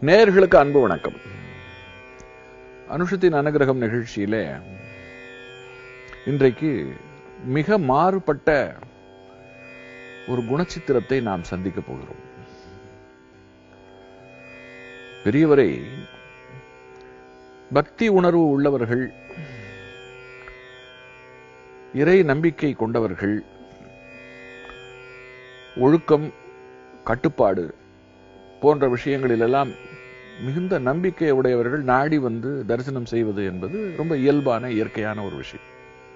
நேயர்களுக்கு அன்பு வணக்கம் அனுஷத்தின் அனுகிரகம் நிகழ்ச்சியிலே இன்றைக்கு மிக மாறுபட்ட ஒரு குணச்சித்திரத்தை நாம் சந்திக்க போகிறோம் பெரியவரை பக்தி உணர்வு உள்ளவர்கள் இறை நம்பிக்கை கொண்டவர்கள் ஒழுக்கம் கட்டுப்பாடு போன்ற விஷயங்களிலெல்லாம் மிகுந்த நம்பிக்கை உடையவர்கள் நாடி வந்து தரிசனம் செய்வது என்பது ரொம்ப இயல்பான இயற்கையான ஒரு விஷயம்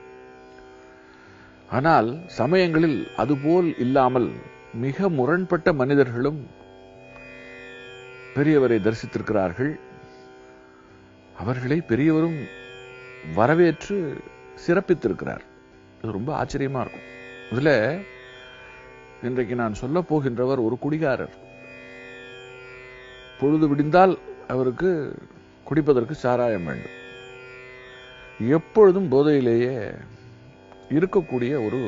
ஆனால் சமயங்களில் அதுபோல் இல்லாமல் மிக முரண்பட்ட மனிதர்களும் பெரியவரை தரிசித்திருக்கிறார்கள் அவர்களை பெரியவரும் வரவேற்று சிறப்பித்திருக்கிறார் இது ரொம்ப ஆச்சரியமா இருக்கும் இதுல இன்றைக்கு நான் சொல்ல போகின்றவர் ஒரு குடிகாரர் பொழுது விடிந்தால் அவருக்கு குடிப்பதற்கு சாராயம் வேண்டும் எப்பொழுதும் போதையிலேயே இருக்கக்கூடிய ஒரு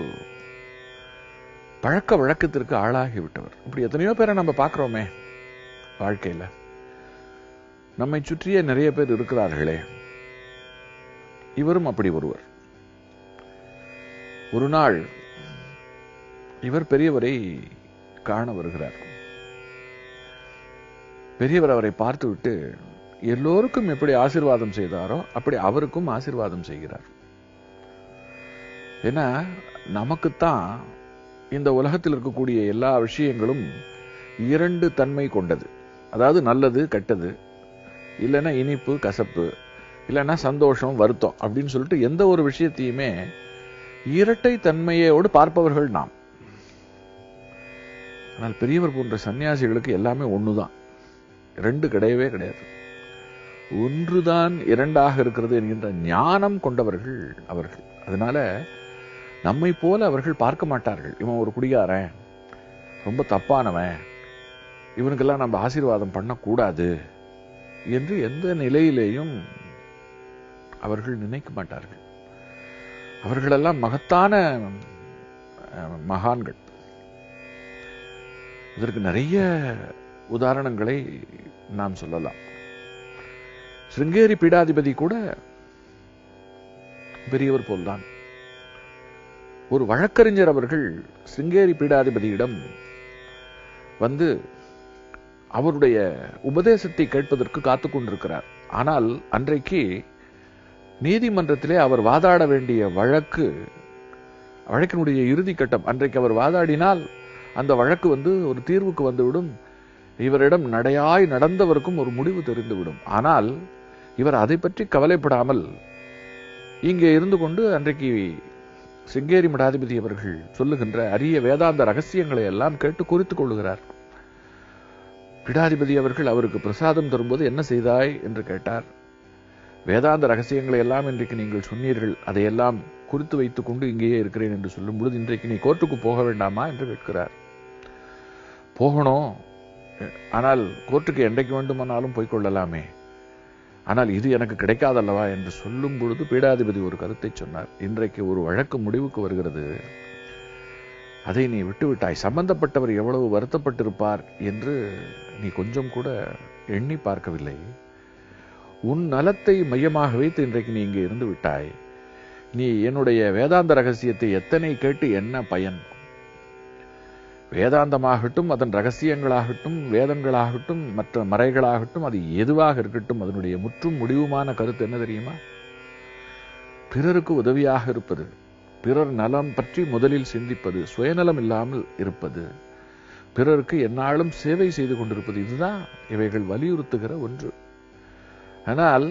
பழக்க வழக்கத்திற்கு ஆளாகி விட்டவர் இப்படி எத்தனையோ பேரை நம்ம பார்க்கிறோமே வாழ்க்கையில நம்மை சுற்றியே நிறைய பேர் இருக்கிறார்களே இவரும் அப்படி ஒருவர் ஒரு நாள் இவர் பெரியவரை காண வருகிறார் பெரியவர் அவரை பார்த்துவிட்டு எல்லோருக்கும் எப்படி ஆசீர்வாதம் செய்தாரோ அப்படி அவருக்கும் ஆசீர்வாதம் செய்கிறார் ஏன்னா நமக்குத்தான் இந்த உலகத்தில் இருக்கக்கூடிய எல்லா விஷயங்களும் இரண்டு தன்மை கொண்டது அதாவது நல்லது கெட்டது இல்லைன்னா இனிப்பு கசப்பு இல்லைன்னா சந்தோஷம் வருத்தம் அப்படின்னு சொல்லிட்டு எந்த ஒரு விஷயத்தையுமே இரட்டை தன்மையோடு பார்ப்பவர்கள் நாம் ஆனால் பெரியவர் போன்ற சன்னியாசிகளுக்கு எல்லாமே ஒண்ணுதான் ரெண்டு கிடையவே கிடையாது ஒன்றுதான் இரண்டாக இருக்கிறது என்கின்ற ஞானம் கொண்டவர்கள் அவர்கள் அதனால நம்மை போல அவர்கள் பார்க்க மாட்டார்கள் இவன் ஒரு குடிகாரன் ரொம்ப தப்பானவன் இவனுக்கெல்லாம் நம்ம ஆசீர்வாதம் பண்ணக்கூடாது என்று எந்த நிலையிலேயும் அவர்கள் நினைக்க மாட்டார்கள் அவர்களெல்லாம் மகத்தான மகான்கள் இதற்கு நிறைய உதாரணங்களை நாம் சொல்லலாம் சிருங்கேரி பீடாதிபதி கூட பெரியவர் போல்தான் ஒரு வழக்கறிஞர் அவர்கள் சிருங்கேரி பீடாதிபதியிடம் வந்து அவருடைய உபதேசத்தை கேட்பதற்கு காத்து கொண்டிருக்கிறார் ஆனால் அன்றைக்கு நீதிமன்றத்திலே அவர் வாதாட வேண்டிய வழக்கு வழக்கினுடைய இறுதி கட்டம் அன்றைக்கு அவர் வாதாடினால் அந்த வழக்கு வந்து ஒரு தீர்வுக்கு வந்துவிடும் இவரிடம் நடையாய் நடந்தவருக்கும் ஒரு முடிவு தெரிந்துவிடும் ஆனால் இவர் அதை பற்றி கவலைப்படாமல் இங்கே இருந்து கொண்டு அன்றைக்கு சிங்கேரி மடாதிபதி அவர்கள் சொல்லுகின்ற அரிய வேதாந்த ரகசியங்களை எல்லாம் கேட்டு குறித்துக் கொள்ளுகிறார் பிடாதிபதி அவர்கள் அவருக்கு பிரசாதம் தரும்போது என்ன செய்தாய் என்று கேட்டார் வேதாந்த ரகசியங்களை எல்லாம் இன்றைக்கு நீங்கள் சொன்னீர்கள் அதையெல்லாம் குறித்து வைத்துக் கொண்டு இங்கேயே இருக்கிறேன் என்று சொல்லும் பொழுது இன்றைக்கு நீ கோர்ட்டுக்கு போக வேண்டாமா என்று கேட்கிறார் போகணும் ஆனால் கோர்ட்டுக்கு என்றைக்கு வேண்டுமானாலும் போய்கொள்ளலாமே ஆனால் இது எனக்கு கிடைக்காதல்லவா என்று சொல்லும் பொழுது பீடாதிபதி ஒரு கருத்தை சொன்னார் இன்றைக்கு ஒரு வழக்கு முடிவுக்கு வருகிறது அதை நீ விட்டுவிட்டாய் சம்பந்தப்பட்டவர் எவ்வளவு வருத்தப்பட்டிருப்பார் என்று நீ கொஞ்சம் கூட எண்ணி பார்க்கவில்லை உன் நலத்தை மையமாக வைத்து இன்றைக்கு நீ இங்கே இருந்து விட்டாய் நீ என்னுடைய வேதாந்த ரகசியத்தை எத்தனை கேட்டு என்ன பயன் வேதாந்தமாகட்டும் அதன் ரகசியங்களாகட்டும் வேதங்களாகட்டும் மற்ற மறைகளாகட்டும் அது எதுவாக இருக்கட்டும் அதனுடைய முற்றும் முடிவுமான கருத்து என்ன தெரியுமா பிறருக்கு உதவியாக இருப்பது பிறர் நலம் பற்றி முதலில் சிந்திப்பது சுயநலம் இல்லாமல் இருப்பது பிறருக்கு எந்நாளும் சேவை செய்து கொண்டிருப்பது இதுதான் இவைகள் வலியுறுத்துகிற ஒன்று ஆனால்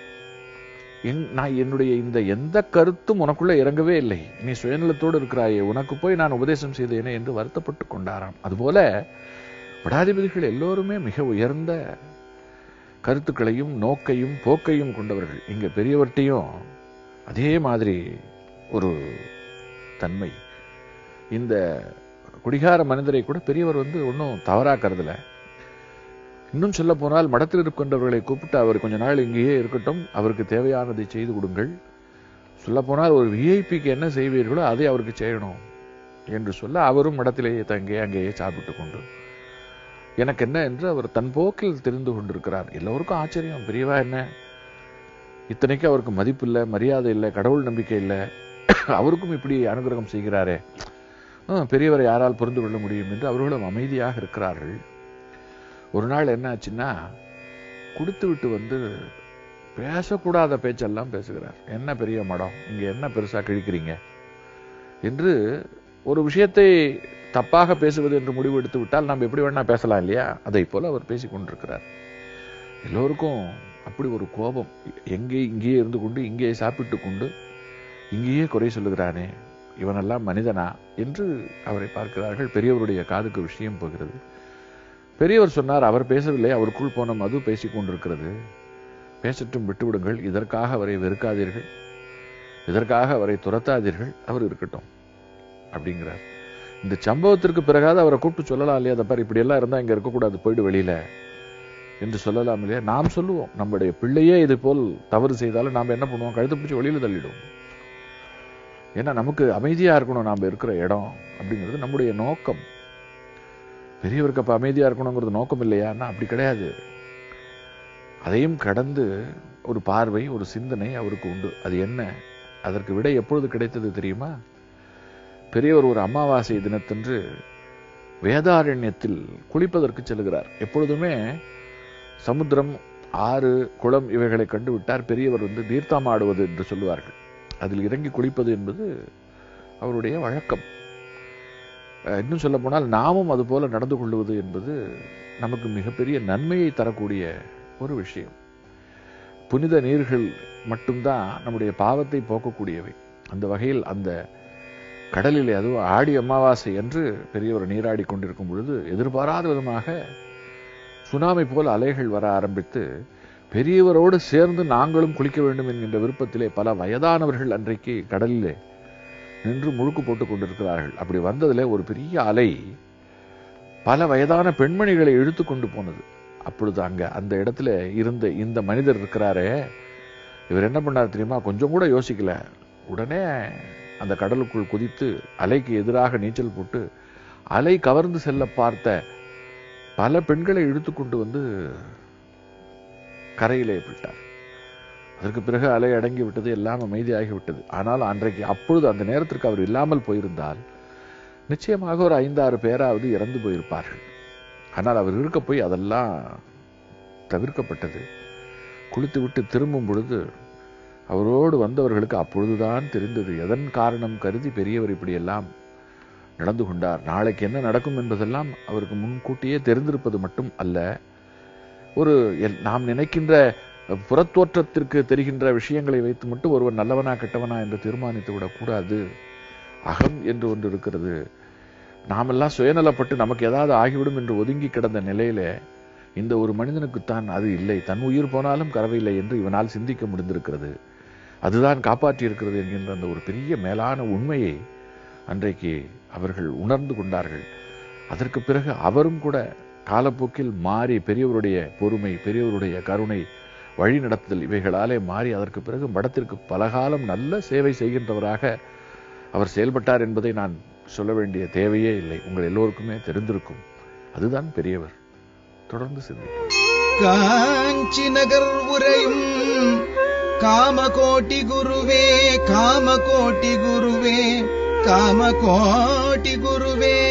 நான் என்னுடைய இந்த எந்த கருத்தும் உனக்குள்ள இறங்கவே இல்லை நீ சுயநலத்தோடு இருக்கிறாயே உனக்கு போய் நான் உபதேசம் செய்தேனே என்று வருத்தப்பட்டு கொண்டாராம் அதுபோல படாதிபதிகள் எல்லோருமே மிக உயர்ந்த கருத்துக்களையும் நோக்கையும் போக்கையும் கொண்டவர்கள் இங்க பெரியவர்கிட்டையும் அதே மாதிரி ஒரு தன்மை இந்த குடிகார மனிதரை கூட பெரியவர் வந்து ஒன்றும் தவறா கருதல இன்னும் சொல்ல போனால் மடத்தில் இருக்கின்றவர்களை கூப்பிட்டு அவர் கொஞ்ச நாள் இங்கேயே இருக்கட்டும் அவருக்கு தேவையானதை செய்து கொடுங்கள் சொல்ல போனால் ஒரு விஐபிக்கு என்ன செய்வீர்களோ அதை அவருக்கு செய்யணும் என்று சொல்ல அவரும் மடத்திலேயே தங்கி அங்கேயே சாப்பிட்டு கொண்டு எனக்கு என்ன என்று அவர் தன் போக்கில் தெரிந்து கொண்டிருக்கிறார் எல்லோருக்கும் ஆச்சரியம் பெரியவா என்ன இத்தனைக்கு அவருக்கு மதிப்பு இல்லை மரியாதை இல்லை கடவுள் நம்பிக்கை இல்லை அவருக்கும் இப்படி அனுகிரகம் செய்கிறாரே ஆ, பெரியவரை யாரால் புரிந்து கொள்ள முடியும் என்று அவர்களும் அமைதியாக இருக்கிறார்கள் ஒரு நாள் என்ன ஆச்சுன்னா குடித்து விட்டு வந்து பேசக்கூடாத பேச்செல்லாம் பேசுகிறார் என்ன பெரிய மடம் இங்க என்ன பெருசா கிழிக்கிறீங்க என்று ஒரு விஷயத்தை தப்பாக பேசுவது என்று முடிவு எடுத்து விட்டால் நாம் எப்படி வேணா பேசலாம் இல்லையா அதை போல அவர் பேசிக் கொண்டிருக்கிறார் எல்லோருக்கும் அப்படி ஒரு கோபம் எங்கே இங்கேயே இருந்து கொண்டு இங்கே சாப்பிட்டு கொண்டு இங்கேயே குறை சொல்லுகிறானே இவனெல்லாம் மனிதனா என்று அவரை பார்க்கிறார்கள் பெரியவருடைய காதுக்கு விஷயம் போகிறது பெரியவர் சொன்னார் அவர் பேசவில்லை அவருக்குள் போன மது பேசிக் கொண்டிருக்கிறது பேசட்டும் விட்டுவிடுங்கள் இதற்காக அவரை வெறுக்காதீர்கள் இதற்காக அவரை துரத்தாதீர்கள் அவர் இருக்கட்டும் அப்படிங்கிறார் இந்த சம்பவத்திற்கு பிறகாவது அவரை கூப்பிட்டு சொல்லலாம் இல்லையா அதை பாரு இப்படி எல்லாம் இருந்தா இங்க இருக்கக்கூடாது போயிடு வெளியில என்று சொல்லலாம் இல்லையா நாம் சொல்லுவோம் நம்முடைய பிள்ளையே இது போல் தவறு செய்தாலும் நாம் என்ன பண்ணுவோம் கழுத்து பிடிச்சி வெளியில தள்ளிடுவோம் ஏன்னா நமக்கு அமைதியா இருக்கணும் நாம் இருக்கிற இடம் அப்படிங்கிறது நம்முடைய நோக்கம் பெரியவருக்கு அப்ப அமைதியா இருக்கணுங்கிறது நோக்கம் இல்லையான்னா அப்படி கிடையாது அதையும் கடந்து ஒரு பார்வை ஒரு சிந்தனை அவருக்கு உண்டு அது என்ன அதற்கு விடை எப்பொழுது கிடைத்தது தெரியுமா பெரியவர் ஒரு அமாவாசை தினத்தன்று வேதாரண்யத்தில் குளிப்பதற்கு செல்கிறார் எப்பொழுதுமே சமுத்திரம் ஆறு குளம் இவைகளை கண்டு விட்டார் பெரியவர் வந்து தீர்த்தம் ஆடுவது என்று சொல்லுவார்கள் அதில் இறங்கி குளிப்பது என்பது அவருடைய வழக்கம் அஹ் இன்னும் சொல்ல போனால் நாமும் அது போல நடந்து கொள்வது என்பது நமக்கு மிகப்பெரிய நன்மையை தரக்கூடிய ஒரு விஷயம் புனித நீர்கள் மட்டும்தான் நம்முடைய பாவத்தை போக்கக்கூடியவை அந்த வகையில் அந்த கடலிலே அதுவும் ஆடி அமாவாசை என்று பெரியவர் நீராடி கொண்டிருக்கும் பொழுது எதிர்பாராத விதமாக சுனாமி போல் அலைகள் வர ஆரம்பித்து பெரியவரோடு சேர்ந்து நாங்களும் குளிக்க வேண்டும் என்கின்ற விருப்பத்திலே பல வயதானவர்கள் அன்றைக்கு கடலிலே நின்று முழுக்கு போட்டுக் கொண்டிருக்கிறார்கள் அப்படி வந்ததிலே ஒரு பெரிய அலை பல வயதான பெண்மணிகளை இழுத்து கொண்டு போனது அப்பொழுது அங்க அந்த இடத்துல இருந்த இந்த மனிதர் இருக்கிறாரே இவர் என்ன பண்ணார் தெரியுமா கொஞ்சம் கூட யோசிக்கல உடனே அந்த கடலுக்குள் குதித்து அலைக்கு எதிராக நீச்சல் போட்டு அலை கவர்ந்து செல்ல பார்த்த பல பெண்களை இழுத்து கொண்டு வந்து கரையிலே விட்டார் அதற்கு பிறகு அலை அடங்கி விட்டது எல்லாம் அமைதியாகி விட்டது ஆனால் அன்றைக்கு அப்பொழுது அந்த நேரத்திற்கு அவர் இல்லாமல் போயிருந்தால் நிச்சயமாக ஒரு ஐந்தாறு பேராவது இறந்து போயிருப்பார்கள் ஆனால் அவர் இருக்க போய் அதெல்லாம் தவிர்க்கப்பட்டது குளித்து விட்டு திரும்பும் பொழுது அவரோடு வந்தவர்களுக்கு அப்பொழுதுதான் தெரிந்தது எதன் காரணம் கருதி பெரியவர் இப்படியெல்லாம் நடந்து கொண்டார் நாளைக்கு என்ன நடக்கும் என்பதெல்லாம் அவருக்கு முன்கூட்டியே தெரிந்திருப்பது மட்டும் அல்ல ஒரு எல்- நாம் நினைக்கின்ற புறத்தோற்றத்திற்கு தெரிகின்ற விஷயங்களை வைத்து மட்டும் ஒருவர் நல்லவனா கெட்டவனா என்று தீர்மானித்து விடக்கூடாது அகம் என்று ஒன்று இருக்கிறது நாமெல்லாம் சுயநலப்பட்டு நமக்கு ஏதாவது ஆகிவிடும் என்று ஒதுங்கி கிடந்த நிலையிலே இந்த ஒரு மனிதனுக்குத்தான் அது இல்லை தன் உயிர் போனாலும் கரவையில்லை என்று இவனால் சிந்திக்க முடிந்திருக்கிறது அதுதான் காப்பாற்றி இருக்கிறது என்கின்ற அந்த ஒரு பெரிய மேலான உண்மையை அன்றைக்கு அவர்கள் உணர்ந்து கொண்டார்கள் அதற்கு பிறகு அவரும் கூட காலப்போக்கில் மாறி பெரியவருடைய பொறுமை பெரியவருடைய கருணை வழி நடத்துதல் இவைகளாலே மாறி அதற்கு பிறகு மடத்திற்கு பலகாலம் நல்ல சேவை செய்கின்றவராக அவர் செயல்பட்டார் என்பதை நான் சொல்ல வேண்டிய தேவையே இல்லை உங்கள் எல்லோருக்குமே தெரிந்திருக்கும் அதுதான் பெரியவர் தொடர்ந்து சிந்திப்போம் காஞ்சி நகர் உரையும் காமகோட்டி குருவே காமகோட்டி குருவே காமகோட்டி குருவே